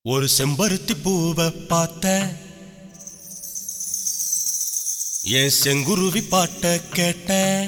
ஒரு செம்பருத்தி பூவை பார்த்த என் செங்குருவி பாட்ட கேட்டேன்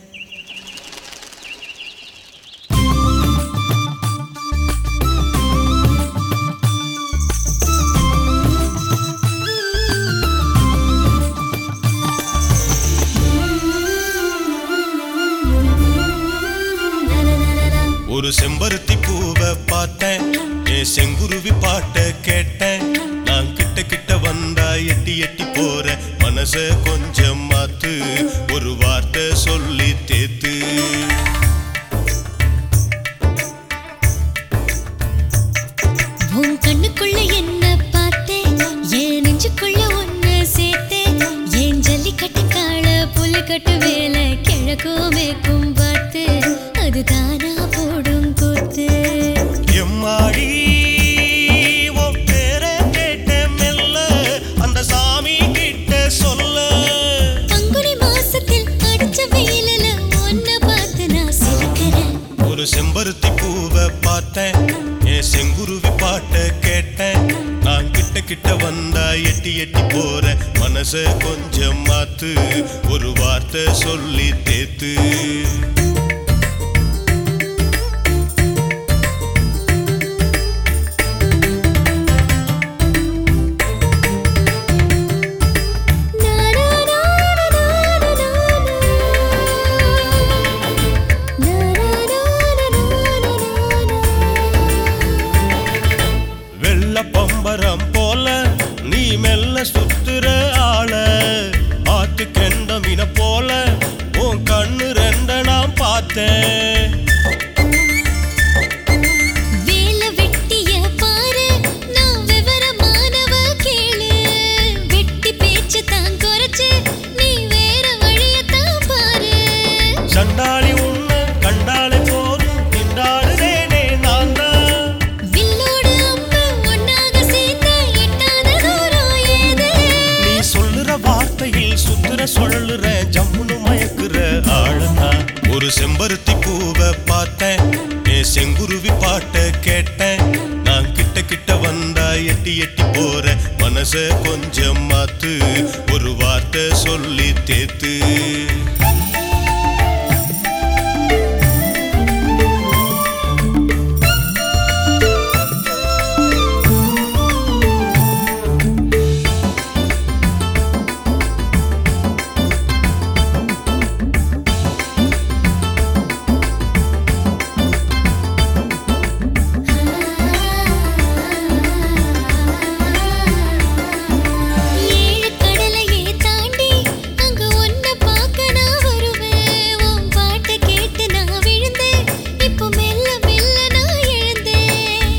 ஒரு செம்பருத்தி பூவை பார்த்தேன் என் செங்குருவி பாட்ட கேட்டேன் நான் கிட்ட கிட்ட வந்தா எட்டி எட்டி போற மனச கொஞ்சம் மாத்து ஒரு வார்த்தை சொல்லி தேத்து உன் கண்ணுக்குள்ள என்ன பார்த்தேன் என் நெஞ்சுக்குள்ள ஒன்னு சேர்த்தேன் என் ஜல்லிக்கட்டு காள புலிக்கட்டு வேலை கிழக்கும் மேற்கும் பார்த்து அது தானா போடும் கூத்து எம்மாடி உன் பேரை கேட்டேன் மெல்ல அந்த சாமி கிட்ட சொல்ல பங்குனி மாசத்தில் அடிச்ச வெயிலில ஒன்ன பார்த்து நான் சிரிக்கிறேன் ஒரு செம்பருத்தி பூவை பார்த்தேன் என் செங்குருவி பாட்ட கேட்டேன் நான் கிட்ட கிட்ட வந்தா எட்டி எட்டி போற மனச கொஞ்சம் மாத்து ஒரு வார்த்தை சொல்லி தேத்து நானா, நானா, நானா, நானா. நானா, நானா, நானா, நானா. வெள்ள பம்பரம் போல நீ மெல்ல சுத்துற ஆள ஆத்து கெண்ட மீன போல உன் கண்ணு ரெண்ட நான் பார்த்தேன் வேல வெட்டிய பாரு நான் விவரமானவ கேளு வெட்டி பேச்சு தான் குறைச்சு நீ வேற வழிய தான் பாரு சண்டாளி உன்னை கண்டாலே போதும் திண்டாடுதேனே நான் தான் வில்லோடு அம்பு ஒன்னாக சேர்ந்த எட்டாத தூரம் ஏது நீ சொல்லுற வார்த்தையில் சுத்துற சொல்லுற ஜம்முனு மயக்குற ஆளுனா ஒரு செம்பருத்தி பூவை பார்த்தேன் என் செங்குருவி பாட்ட கேட்டேன் நான் கிட்ட கிட்ட வந்தா எட்டி எட்டி போற மனச கொஞ்சம் மாத்து ஒரு வார்த்தை சொல்லி தேத்து ஏழு கடலையே தாண்டி அங்க ஒன்ன பார்க்க நான் வருவேன் உன் பாட்டை கேட்டு நான் விழுந்தேன் இப்போ மெல்ல மெல்ல நான் எழுந்தேன்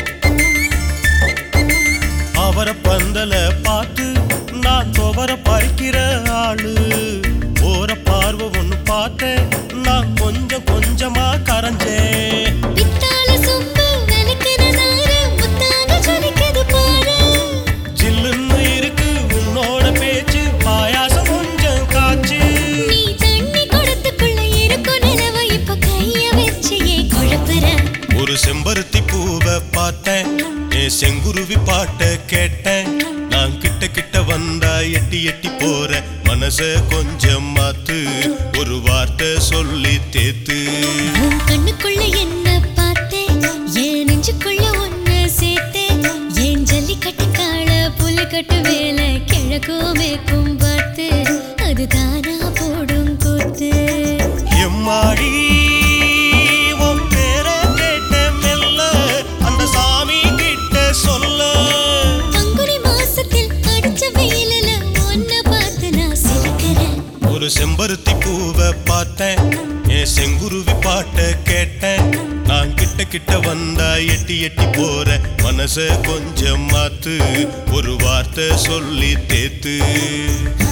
அவர பந்தல பார்த்து நான் துவர பறிக்கிற ஆளு போற பார்வை ஒண்ணு பார்த்தேன் நான் கொஞ்சம் கொஞ்சமா கரைஞ்சேன் பித்தாள சொம்பு விளக்குற நாறு முத்தாக ஜொலிக்குது பாரு ஜில்லுன்னு இருக்கு உன்னோட பேச்சு பாயாசம் கொஞ்சம் காச்சு நீ தண்ணி குடத்துக்குள்ள இருக்கும் நிலவை இப்ப கைய வச்சு ஏன் குழப்புற ஒரு செம்பருத்தி பூவை பார்த்தேன் என் செங்குருவி பாட்ட கேட்டேன் நான் கிட்ட கிட்ட வந்தா எட்டி எட்டி போற மனச கொஞ்சம் மாத்து ஒரு வார்த்தை சொல்லி தேத்து உன் கண்ணுக்குள்ள என்ன பார்த்தேன் என் நெஞ்சுக்குள்ள ஒன்னு சேர்த்தேன் என் ஜல்லிக்கட்டு காள புலிக்கட்டு வேலை கிழக்கும் மேற்கும் பார்த்து அது தானா போடும் கூத்து எம்மாடி உன் பேரை கேட்டேன் மெல்ல அந்த சாமி கிட்ட சொல்ல பங்குனி மாசத்தில் அடிச்ச வெயிலில ஒன்ன பார்த்து நான் சிரிக்கிறேன் ஒரு செம்பருத்தி பூவை பார்த்தேன் என் செங்குருவி பாட்ட கேட்டேன் நான் கிட்ட கிட்ட வந்தா எட்டி எட்டி போற மனச கொஞ்சம் மாத்து ஒரு வார்த்தை சொல்லி தேத்து